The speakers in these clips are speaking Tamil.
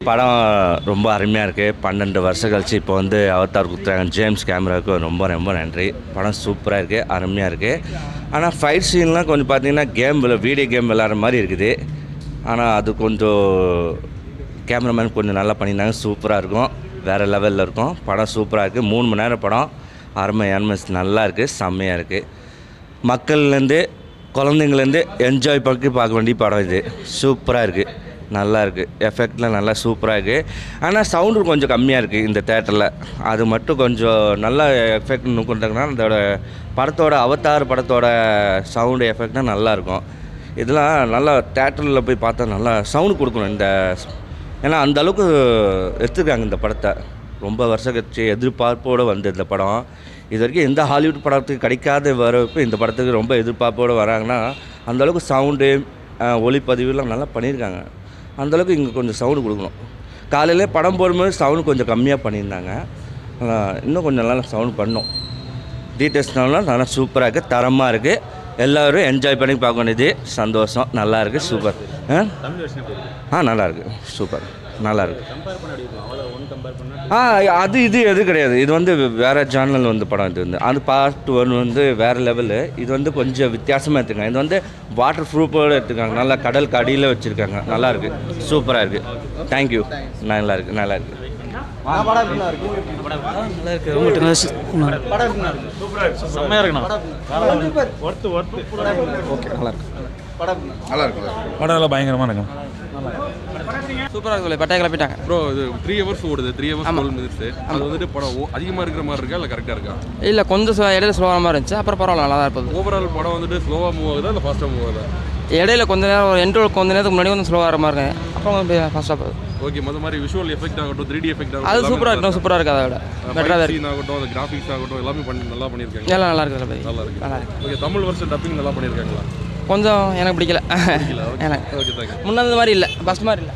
படம் ரொம்ப அருமையாக இருக்குது பன்னெண்டு வருஷம் கழிச்சு இப்போ வந்து அவதார் கொடுத்தாங்க ஜேம்ஸ் கேமராவுக்கு ரொம்ப ரொம்ப நன்றி படம் சூப்பராக இருக்குது அருமையாக இருக்குது ஆனால் ஃபைட் சீன்லாம் கொஞ்சம் பார்த்தீங்கன்னா கேம் வீடியோ கேம் விளாட்ற மாதிரி இருக்குது ஆனால் அது கொஞ்சம் கேமராமேன் கொஞ்சம் நல்லா பண்ணியிருந்தாங்க சூப்பராக இருக்கும் வேறு லெவலில் இருக்கும் படம் சூப்பராக இருக்குது மூணு மணி நேரம் படம் அருமை அருமை நல்லா இருக்குது செம்மையாக இருக்குது மக்கள்லேருந்து குழந்தைங்கலேருந்து என்ஜாய் பண்ணி பார்க்க வேண்டிய படம் இது சூப்பராக இருக்குது நல்லா இருக்குது எஃபெக்ட்லாம் நல்லா சூப்பராக இருக்குது ஆனால் சவுண்டு கொஞ்சம் கம்மியாக இருக்குது இந்த தேட்டரில் அது மட்டும் கொஞ்சம் நல்லா எஃபெக்ட் இன்னும் கொண்டாங்கன்னா அதோட படத்தோட அவதார் படத்தோட சவுண்டு எஃபெக்ட்லாம் நல்லாயிருக்கும் இதெல்லாம் நல்லா தேட்டரில் போய் பார்த்தா நல்லா சவுண்டு கொடுக்கணும் இந்த ஏன்னா அந்த அளவுக்கு எடுத்துருக்காங்க இந்த படத்தை ரொம்ப வருஷம் கழிச்சு எதிர்பார்ப்போடு வந்து இந்த படம் இது வரைக்கும் எந்த ஹாலிவுட் படத்துக்கு கிடைக்காத வரப்பு இந்த படத்துக்கு ரொம்ப எதிர்பார்ப்போடு வராங்கன்னா அந்த அளவுக்கு சவுண்டு ஒளிப்பதிவுலாம் நல்லா பண்ணியிருக்காங்க அந்த அளவுக்கு இங்கே கொஞ்சம் சவுண்டு கொடுக்கணும் காலையிலே படம் போடும்போது சவுண்டு கொஞ்சம் கம்மியாக பண்ணியிருந்தாங்க ஆஹ் இன்னும் கொஞ்சம் நல்லா சவுண்ட் பண்ணோம் டீட்டெயில்ஸ்னாலும் நல்லா சூப்பராக இருக்குது தரமாக இருக்குது எல்லோரும் என்ஜாய் பண்ணி பார்க்க வேண்டியது சந்தோஷம் நல்லா இருக்குது சூப்பர் ஆ ஆ நல்லா இருக்கு சூப்பர் நல்லா இருக்கு ஆ அது இது எது கிடையாது இது வந்து வேற சேனல் வந்து படம் இது வந்து அது பார்ட் ஒன் வந்து வேற லெவலு இது வந்து கொஞ்சம் வித்தியாசமாக எடுத்துருக்காங்க இது வந்து வாட்டர் ப்ரூஃபோடு எடுத்துருக்காங்க நல்லா கடலுக்கு அடியில் வச்சுருக்காங்க நல்லா இருக்கு சூப்பராக இருக்கு தேங்க்யூ நல்லா இருக்கு நல்லா இருக்கு நல்லா இருக்கு ரொம்ப டென்ஸ் செம்மையாக இருக்குண்ணா ஓகே நல்லா இருக்கு படம் எல்லாம் பயங்கரமாக இருக்கும் சூப்பராக இருக்குது பட்டாய கிளப்பிட்டாங்க ப்ரோ இது த்ரீ ஹவர்ஸ் ஓடுது த்ரீ ஹவர்ஸ் டுவெல் மினிட்ஸ் அது வந்துட்டு படம் அதிகமாக இருக்கிற மாதிரி இருக்கா இல்லை கரெக்டாக இருக்கா இல்லை கொஞ்சம் slow- இடையில ஸ்லோவான மாதிரி இருந்துச்சு அப்புறம் பரவாயில்ல நல்லா தான் இருப்பது ஓவரால் படம் வந்துட்டு ஸ்லோவாக மூவ் ஆகுதா இல்லை ஃபாஸ்ட்டாக மூவ் ஆகுதா இடையில கொஞ்ச நேரம் ஒரு என்ட்ரோல் கொஞ்ச நேரத்துக்கு முன்னாடி கொஞ்சம் ஸ்லோவாக மாதிரி இருக்கு அப்புறம் கொஞ்சம் ஃபாஸ்ட்டாக போகுது ஓகே மொதல் மாதிரி விஷுவல் எஃபெக்ட் ஆகட்டும் த்ரீ டி எஃபெக்ட் ஆகட்டும் அது சூப்பராக இருக்கணும் சூப்பராக இருக்குது அதை விட பெட்டராக தான் இருக்கு சீன் ஆகட்டும் அந்த கிராஃபிக்ஸ் ஆகட்டும் எல்லாமே பண்ணி நல்லா பண்ணியிருக்காங்க எல்லாம் நல்லா இருக்குது தளபதி. நல்லா இருக்கு நல்லா இருக்கு ஓகே தமிழ் வருஷம் டப்பிங் நல்லா பண்ணியிருக்காங்களா கொஞ்சம் எனக்கு பிடிக்கல எனக்கு ஓகே தேங்க்ஸ் முன்னாடி மாதிரி இல்லை ஃபஸ்ட் மாதிரி இல்லை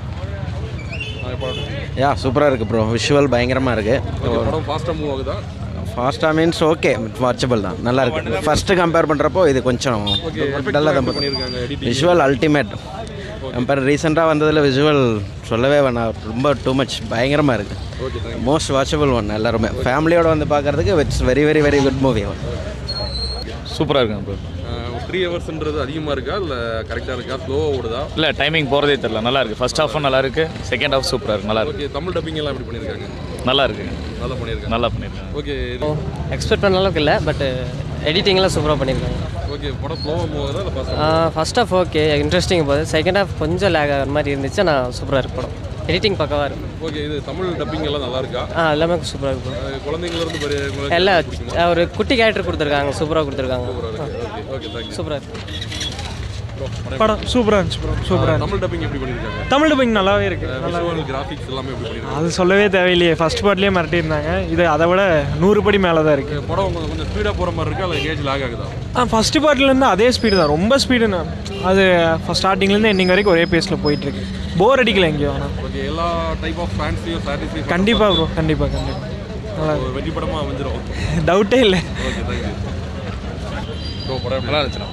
படம் யா சூப்பராக இருக்குது ப்ரோ விஷுவல் பயங்கரமாக ஓகே இருக்குது படம் ஃபாஸ்ட்டாக மூவ் ஆகுதா ஃபாஸ்ட்டாக மீன்ஸ் ஓகே வாட்சபிள் தான் நல்லா இருக்கு ஃபஸ்ட்டு கம்பேர் பண்ணுறப்போ இது கொஞ்சம் ஓகே நல்லா தான் பண்ணியிருக்காங்க எடிட்டிங் விஷுவல் அல்டிமேட் கம்பேர் ரீசெண்டாக வந்ததில் விஷுவல் சொல்லவே வேணாம் ரொம்ப டூ மச் பயங்கரமாக இருக்குது okay thanks most watchable one எல்லாருமே ஃபேமிலியோட வந்து பார்க்குறதுக்கு it's very very very good movie சூப்பராக இருக்கும் ப்ரோ த்ரீ ஹவர்ஸ்ன்றது அதிகமாக இருக்கா இல்லை கரெக்டாக இருக்கா ஸ்லோவாக ஓடுதா இல்லை டைமிங் போகிறதே தெரியல நல்லா இருக்கு ஃபர்ஸ்ட் ஹாஃபும் நல்லா இருக்கு செகண்ட் ஹாஃப் சூப்பராக இருக்கு நல்லா இருக்கு ஓகே தமிழ் டப்பிங் எல்லாம் எப்படி பண்ணியிருக்காங்க நல்லா இருக்கு நல்லா பண்ணியிருக்காங்க நல்லா பண்ணியிருக்காங்க ஓகே எக்ஸ்பெக்ட் பண்ண அளவுக்கு இல்லை பட் எடிட்டிங்லாம் சூப்பராக பண்ணியிருக்காங்க ஓகே படம் ஸ்லோவாக மூவ் ஆகுதா இல்லை ஃபாஸ்ட்டாக ஃபர்ஸ்ட் ஹாஃப் ஓகே இன்ட்ரெஸ்டிங் போகுது செகண்ட் ஹாஃப் கொஞ்சம் லேக் ஆகிற மாதிரி இருந்துச்சு ஆனால் சூப்பராக இருக்கு படம் எடிட்டிங் பக்கவாக இருக்கு ஓகே இது தமிழ் டப்பிங் எல்லாம் நல்லா இருக்கா ஆ எல்லாமே சூப்பராக இருக்கு bro. அஹ் குழந்தைங்கள இருந்து பெரிய எல்லாம் ஒரு குட்டி கேரக்டர் கொடுத்துருக்காங்க சூப்பராக கொடுத்துருக்காங்க ஓகே ஓகே தேங்க்யூ சூப்பராக இருக்கு படம் சூப்பராக இருந்துச்சு ப்ரோ சூப்பராக தமிழ் டப்பிங் எப்படி பண்ணியிருக்காங்க தமிழ் டப்பிங் நல்லாவே இருக்கு விஷுவல் கிராஃபிக்ஸ் எல்லாமே எப்படி பண்ணியிருக்காங்க அது சொல்லவே தேவையில்லையே ஃபர்ஸ்ட் பார்ட்லேயே மிரட்டியிருந்தாங்க இது அதை விட நூறு படி மேலே தான் இருக்குது படம் கொஞ்சம் கொஞ்சம் ஸ்பீடாக போகிற மாதிரி இருக்கா இல்லை கேஜ் லாக் ஆகுதா ஆ ஃபஸ்ட்டு பார்ட்லேருந்து அதே ஸ்பீடு தான் ரொம்ப ஸ்பீடுண்ணா அது ஸ்டார்டிங்லேருந்து எண்டிங் வரைக்கும் ஒரே பேஸில் போயிட்டுருக்கு போர் அடிக்கல எங்கேயும் ஆனால் ஓகே எல்லா டைப் ஆஃப் ஃபேன்ஸையும் சாட்டிஸ்ஃபை கண்டிப்பாக ப்ரோ கண்டிப்பாக கண்டிப்பாக நல்லா வெற்றி படமாக அமைஞ்சிரும் டவுட்டே இல்லை ஓகே தேங்க்யூ ப்ரோ படம் எப்படி நல்லா இருந்துச்சுண்ணா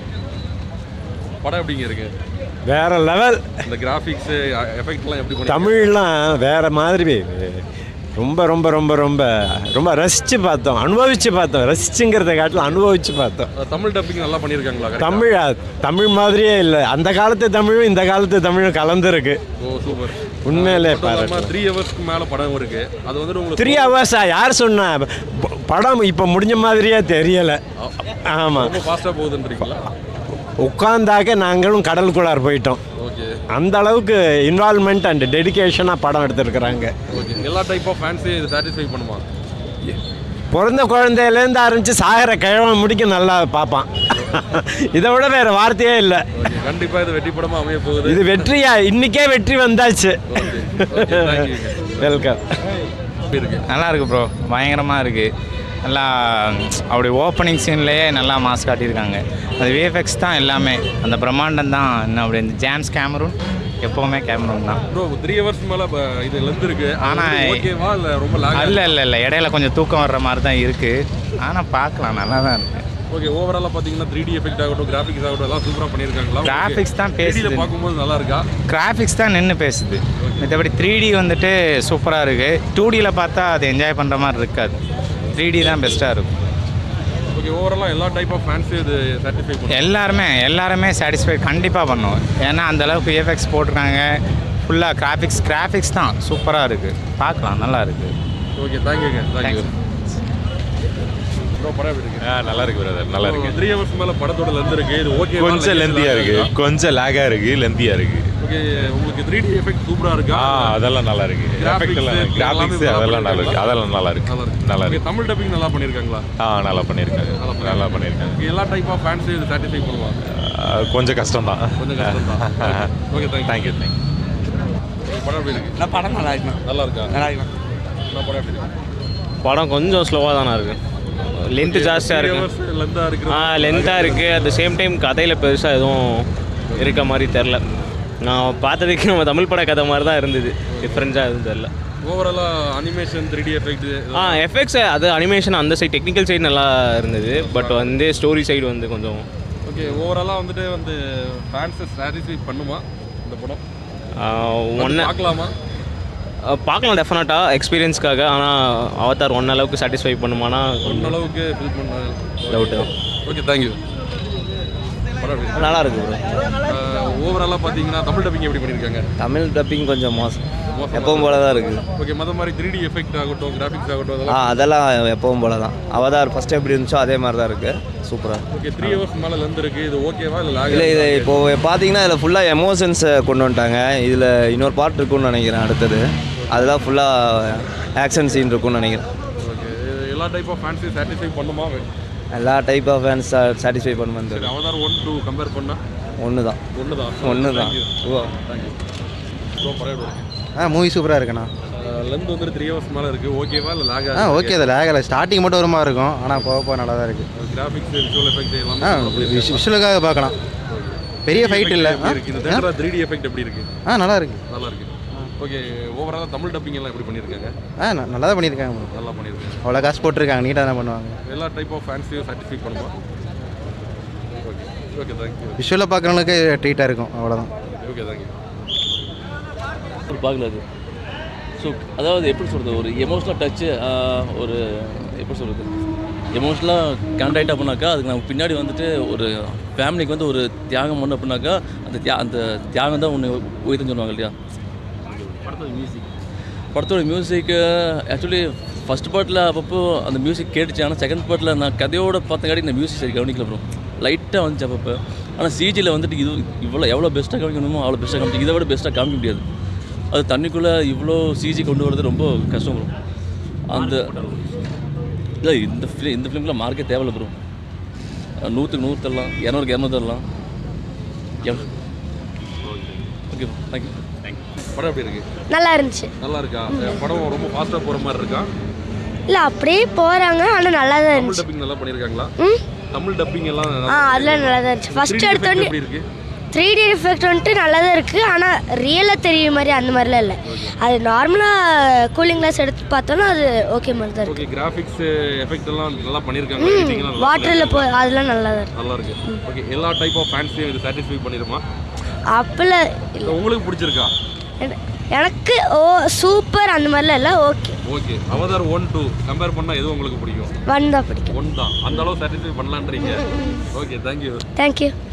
படம் எப்படிங்க இருக்கு வேற லெவல் இந்த கிராஃபிக்ஸ் எஃபெக்ட்லாம் எப்படி பண்ணி தமிழ்லாம் வேற மாதிரி ரொம்ப ரொம்ப ரொம்ப ரொம்ப ரொம்ப ரசித்து பார்த்தோம் அனுபவித்து பார்த்தோம் ரசிச்சுங்கிறத காட்டிலும் அனுபவித்து பார்த்தோம் தமிழ் டப்பிங் நல்லா பண்ணியிருக்காங்களா correct ஆ? தமிழ் தமிழ் மாதிரியே இல்லை அந்த காலத்து தமிழும் இந்த காலத்து தமிழும் கலந்துருக்கு ஓ சூப்பர் உண்மையிலே பாராட்டு த்ரீ ஹவர்ஸ்க்கு மேலே படம் இருக்கு அது வந்துட்டு உங்களுக்கு த்ரீ ஹவர்ஸா யார் சொன்னா ப- படம் இப்போ முடிஞ்ச மாதிரியே தெரியலை ஆமாம் ரொம்ப ஃபாஸ்ட்டாக போகுதுன்றீங்களா உட்காந்தாக்க நாங்களும் கடலுக்குள்ளார் போயிட்டோம் ஓகே அந்த அளவுக்கு இன்வால்மெண்ட் அண்ட் டெடிகேஷனாக படம் எடுத்திருக்கிறாங்க ஓகே எல்லா டைப் ஆஃப் ஃபேன்ஸையும் இது சாட்டிஸ்ஃபை பண்ணுமா பிறந்த குழந்தையிலேருந்து ஆரம்பித்து சாகிற கிழவன் முடிக்க நல்லா பார்ப்பான் இதை விட வேற வார்த்தையே இல்லை ஓகே கண்டிப்பாக இது வெற்றி படமாக அமைய போகுது இது வெற்றியா இன்னைக்கே வெற்றி வந்தாச்சு ஓகே ஓகே தேங்க்யூ வெல்கம் எப்படி இருக்கு நல்லா இருக்கு ப்ரோ பயங்கரமாக இருக்குது நல்லா அப்படி ஓப்பனிங் சீன்லேயே நல்லா மாஸ் காட்டியிருக்காங்க அது விஎஃப்எக்ஸ் தான் எல்லாமே அந்த பிரம்மாண்டம் தான் இன்னும் அப்படி இந்த ஜேம்ஸ் கேமரூன் எப்போவுமே கேமரூன் தான் ப்ரோ த்ரீ ஹவர்ஸ் மேலே இது லென்த் இருக்கு ஆனா, ஓகேவா இல்லை ரொம்ப லாக் இல்லை இல்லை இல்லை இடையில கொஞ்சம் தூக்கம் வர்ற மாதிரி தான் இருக்குது ஆனால் பார்க்கலாம் நல்லா தான் இருக்குது ஓகே ஓவராலாக பார்த்தீங்கன்னா த்ரீ டி எஃபெக்ட் ஆகட்டும் கிராஃபிக்ஸ் ஆகட்டும் எல்லாம் சூப்பராக பண்ணியிருக்காங்களா Graphics தான் பேசுது. த்ரீடியில் பார்க்கும்போது நல்லா இருக்கா கிராஃபிக்ஸ் தான் நின்று பேசுது மற்றபடி த்ரீ டி வந்துட்டு சூப்பராக இருக்குது டூ டியில் பார்த்தா அது என்ஜாய் பண்ணுற மாதிரி இருக்காது த்ரீ டி தான் பெஸ்ட்டாக இருக்கும் ஓகே ஓவராலாக எல்லா டைப் ஆஃப் ஃபேன்ஸும் இது சாட்டிஸ்ஃபை பண்ணும் எல்லாருமே எல்லாருமே சாட்டிஸ்ஃபை கண்டிப்பாக பண்ணுவோம் ஏன்னா அந்த அளவுக்கு விஎஃப்எக்ஸ் போட்டிருக்காங்க ஃபுல்லாக கிராஃபிக்ஸ் கிராஃபிக்ஸ் தான் சூப்பராக இருக்குது பார்க்கலாம் நல்லா இருக்குது ஓகே தேங்க்யூங்க தேங்க்யூ ப்ரோ படம் எப்படி இருக்கு நல்லா இருக்கு பிரதர் நல்லா இருக்கு த்ரீ ஹவர்ஸ் மேலே படத்தோட லெந்த் இருக்கு இது ஓகே கொஞ்சம் லெந்தியா இருக்கு கொஞ்சம் லேகா இருக்கு லெந்தியா இருக்கு ஓகே உங்களுக்கு த்ரீ டி எஃபெக்ட் சூப்பராக இருக்கா ஆ அதெல்லாம் நல்லா இருக்கு Graphics, எஃபெக்ட் எல்லாம் கிராஃபிக்ஸ் எல்லாமே அதெல்லாம் நல்லா இருக்கு அதெல்லாம் நல்லா இருக்கு நல்லா இருக்கு நல்லா ஓகே இருக்கு தமிழ் டப்பிங் நல்லா பண்ணியிருக்காங்களா ஆ நல்லா பண்ணியிருக்காங்க நல்லா பண்ணியிருக்காங்க Okay, எல்லா டைப் ஆஃப் ஃபேன்ஸையும் இது சாட்டிஸ்ஃபை பண்ணுவாங்க ஆ, கொஞ்சம் கஷ்டம் தான் கொஞ்சம் கஷ்டம் தான் ஓகே தேங்க்யூ தேங்க்யூ தேங்க்யூ படம் எப்படி இருக்கு நான் படம் நல்லா இருக்குண்ணா நல்லா இருக்கா நல்லா இருக்குண்ணா என்ன படம் எப்படி இருக்கு படம் கொஞ்சம் ஸ்லோவாக தானே இருக்குது லென்த்து ஜாஸ்தியாக இருக்கு லெந்தாக இருக்கு ஆ லென்த்தாக இருக்குது அட் த சேம் டைம் கதையில் பெருசாக எதுவும் இருக்க மாதிரி தெரில நான் பார்த்ததுக்கு நம்ம தமிழ் பட கதை மாதிரி தான் இருந்தது டிஃப்ரெண்ட்டாக எதுவும் தெரில ஓவராலாக அனிமேஷன் த்ரீ டி எஃபெக்ட் ஆ எஃபெக்ட்ஸ் அது அனிமேஷன் அந்த சைடு டெக்னிக்கல் சைடு நல்லா இருந்தது பட் வந்து ஸ்டோரி சைடு வந்து கொஞ்சம் ஓகே ஓவராலாக வந்துட்டு வந்து ஃபேன்ஸை சாட்டிஸ்ஃபை பண்ணுமா இந்த படம் ஒன்று பார்க்கலாமா பார்க்கலாம் டெஃபினட்டாக எக்ஸ்பீரியன்ஸ்க்காக ஆனால் அவதார் ஒன் அளவுக்கு சாட்டிஸ்ஃபை பண்ணுமானா ஒன் அளவுக்கு ஃபில் பண்ண டவுட்டு தான் ஓகே தேங்க்யூ படம் எப்படி இருக்கு? நல்லா இருக்கு ப்ரோ ஆஹ் ஓவராலாக பார்த்தீங்கன்னா தமிழ் டப்பிங் எப்படி பண்ணியிருக்காங்க தமிழ் டப்பிங் கொஞ்சம் மோசம் மோசமா எப்பவும் போல தான் இருக்குது ஓகே மற்ற மாதிரி த்ரீ டி எஃபெக்ட் ஆகட்டும் கிராஃபிக்ஸ் ஆகட்டும் ஆ அதெல்லாம் அதெல்லாம் எப்பவும் போல தான் அவதார் ஃபஸ்ட் எப்படி இருந்துச்சோ அதே மாதிரி தான் இருக்குது சூப்பராக ஓகே த்ரீ ஹவர்ஸ் மேலே லெந்த் இருக்கு இது ஓகேவா இல்லை லாக் இல்லை இது இப்போ பார்த்தீங்கன்னா இதில் ஃபுல்லாக எமோஷன்ஸை கொண்டு வந்துட்டாங்க இதில் இன்னொரு பார்ட் இருக்கும்னு நினைக்கிறேன் அடுத்தது அதெல்லாம் ஃபுல்லாக ஆக்ஷன் சீன் இருக்கும்னு நினைக்கிறேன் ஓகே எல்லா டைப் ஆஃப் ஃபேன்ஸையும் சாட்டிஸ்ஃபை பண்ணுமா எல்லா டைப் ஆஃப் ஃபேன்ஸ் சாட்டிஸ்ஃபை பண்ணுவேன் சரி அவதார் ஒன் டூ கம்பேர் பண்ணா ஒன்று தான் ஒன்று தான் ஒன்று தான் ஓ தேங்க்யூ ஸோ படம் எப்படி இருக்கு ஆ மூவி சூப்பராக இருக்குண்ணா லென்த் வந்து த்ரீ ஹவர்ஸ் மேலே இருக்கு ஓகேவா இல்லை லாக் ஆ ஓகே அதில் லேகலை ஸ்டார்டிங் மட்டும் ஒரு மாதிரி இருக்கும் ஆனால் போக போக நல்லா தான் இருக்குது கிராஃபிக்ஸ் விஷுவல் எஃபெக்ட் ஆ எல்லாமே விஷ் விஷுவலுக்காக பார்க்கலாம் பெரிய ஃபைட் இல்லை எப்படி இருக்கு இந்த தேட்டரா த்ரீ டி எஃபெக்ட் எப்படி இருக்கு ஆ நல்லா இருக்கு நல்லா இருக்கு ஓகே ஓவராலாக தமிழ் டப்பிங் எல்லாம் எப்படி பண்ணியிருக்காங்க ஆ ந- நல்லா தான் பண்ணியிருக்காங்க bro. நல்லா பண்ணியிருக்காங்க அவ்வளோ காசு போட்டிருக்காங்க நீட்டாக தான் பண்ணுவாங்க எல்லா டைப் ஆஃப் ஃபேன்ஸையும் சாட்டிஸ்ஃபை பண்ணுமா ஓகே ஓகே தேங்க்யூ விஷுவலாக பார்க்குறவங்களுக்கு ட்ரீட்டாக இருக்கும் அவ்வளோதான் ஓகே தேங்க்யூ பார்க்கல அது ஸோ அதாவது எப்படி சொல்கிறது ஒரு எமோஷ்னல் டச்சு ஒரு எப்படி சொல்கிறது எமோஷ்னலாக கனெக்ட் ஆகிட்டா அப்படின்னாக்கா அதுக்கு நம்ம பின்னாடி வந்துட்டு ஒரு ஃபேமிலிக்கு வந்து ஒரு தியாகம் பண்ண அப்படின்னாக்கா அந்த தியா அந்த தியாகம் தான் ஒன்று உயிர்த்துன்னு சொல்லுவாங்க இல்லையா படத்தோட மியூசிக் படத்தோட மியூசிக்கு ஆக்சுவலி ஃபஸ்ட் பார்ட்டில் அப்பப்போ அந்த மியூசிக் கேட்டுச்சு ஆனால் செகண்ட் பார்ட்டில் நான் கதையோட பார்த்தங்காட்டி இந்த மியூசிக் சரி கவனிக்கல ப்ரோ லைட்டாக வந்துச்சு அப்பப்போ ஆனால் சிஜியில் வந்துட்டு இது இவ்வளோ எவ்வளோ பெஸ்ட்டாக காமிக்கணுமோ அவ்வளோ பெஸ்ட்டாக காமிச்சு இதை விட பெஸ்ட்டாக காமிக்க முடியாது அது தண்ணிக்குள்ளே இவ்வளோ சிஜி கொண்டு வரது ரொம்ப கஷ்டம் ப்ரோ அந்த இல்லை இந்த ஃபிலிம் இந்த ஃபிலிமில் மார்க்கே தேவையில்ல ப்ரோ நூற்றுக்கு நூறு தரலாம் இரநூறுக்கு இரநூறு தரலாம் ஓகே தேங்க்யூ படம் எப்படி இருக்கு நல்லா இருந்துச்சு நல்லா இருக்கா படம் ரொம்ப ஃபாஸ்ட்டாக போகிற மாதிரி இருக்கா இல்லை அப்படியே போகிறாங்க ஆனால் நல்லா தான் தமிழ் இருந்துச்சு டப்பிங் நல்லா பண்ணியிருக்காங்களா ம் தமிழ் டப்பிங் எல்லாம் ஆ அதெல்லாம் நல்லா தான் இருந்துச்சு ஃபஸ்ட்டு 3D effect எடுத்தோடனே எப்படி இருக்கு த்ரீ டி எஃபெக்ட் வந்துட்டு நல்லா தான் இருக்குது ஆனால் ரியலாக தெரியுற மாதிரி அந்த மாதிரிலாம் இல்லை அது நார்மலாக கூலிங் கிளாஸ் எடுத்து பார்த்தோன்னா அது ஓகே மாதிரி தான் ஓகே கிராஃபிக்ஸ் எஃபெக்ட் எல்லாம் நல்லா பண்ணியிருக்காங்க இருக்குது editing எல்லாம் ம் நல்லா வாட்டரில் போ அதெல்லாம் நல்லா தான் இருக்கு நல்லா இருக்கு ஓகே எல்லா டைப் ஆஃப் ஃபேன்ஸையும் இது சாட்டிஸ்ஃபை பண்ணிடுமா அப்போல்லாம் இல்ல உங்களுக்கு பிடிச்சிருக்கா என- எனக்கு ஓ சூப்பர் அந்த மாதிரிலாம் இல்லை okay okay Avatar one two compare பண்ணால் எது உங்களுக்கு பிடிக்கும் ஒன் தான் பிடிக்கும் ஒன் தான் அந்த அளவு சாட்டிஸ்ஃபை பண்ணலான்றீங்க ஓகே தேங்க்யூ தேங்க்யூ